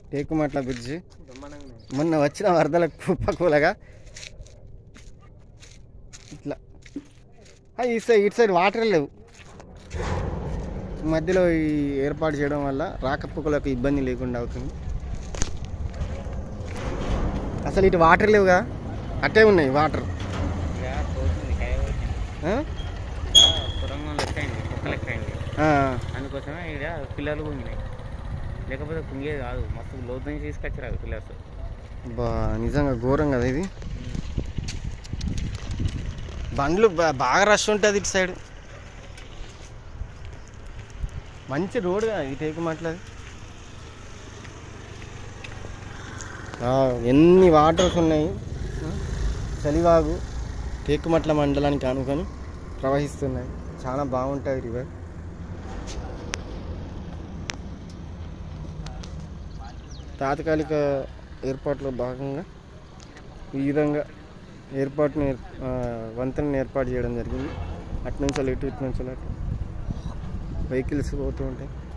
Tekumatla bridge బ్రహ్మాండంగా మొన్న వచ్చిన వరదలకు కుప్పకూలగా ఇట్లా ఆ, ఈ సైడ్ ఇటు సైడ్ వాటర్ లేవు మధ్యలో ఈ ఏర్పాటు చేయడం వల్ల రాకపోకలకు ఇబ్బంది లేకుండా అవుతుంది అసలు ఇటు వాటర్ లేవు కదా అట్టే ఉన్నాయి వాటర్ ఇక పోతుంది కాయ పోతుంది ఆ? ఇక సొరంగం లెక్క అయింది కుక్క లెక్క అయింది ఆ, అందుకోసమే ఇక్కడ పిల్లలు కుంగినాయి లేకపోతే కుంగేది కాదు మస్తు లోతు నుంచి తీసుకొచ్చారు పిల్లర్స్ బా నిజంగా ఘోరం కదా ఇది బండ్లు బా- బాగా రష్ ఉంటుంది ఇటు సైడ్ మంచి రోడ్ కదా ఈ టేకు మాట్లాది ఎన్ని వాటర్స్ ఉన్నాయి చలివాగు టేకుమట్ల మండలానికి అనుకొని ప్రవహిస్తున్నాయి చాలా బాగుంటుంది రివర్ తాత్కాలిక ఏర్పాట్లో భాగంగా ఈ విధంగా ఏర్పాటుని ఏర్- ఆ, వంతెనని ఏర్పాటు చేయడం జరిగింది అటు నుంచి ఇటు ఇటు నుంచి అటు వెహికల్స్ పోతూ ఉంటాయి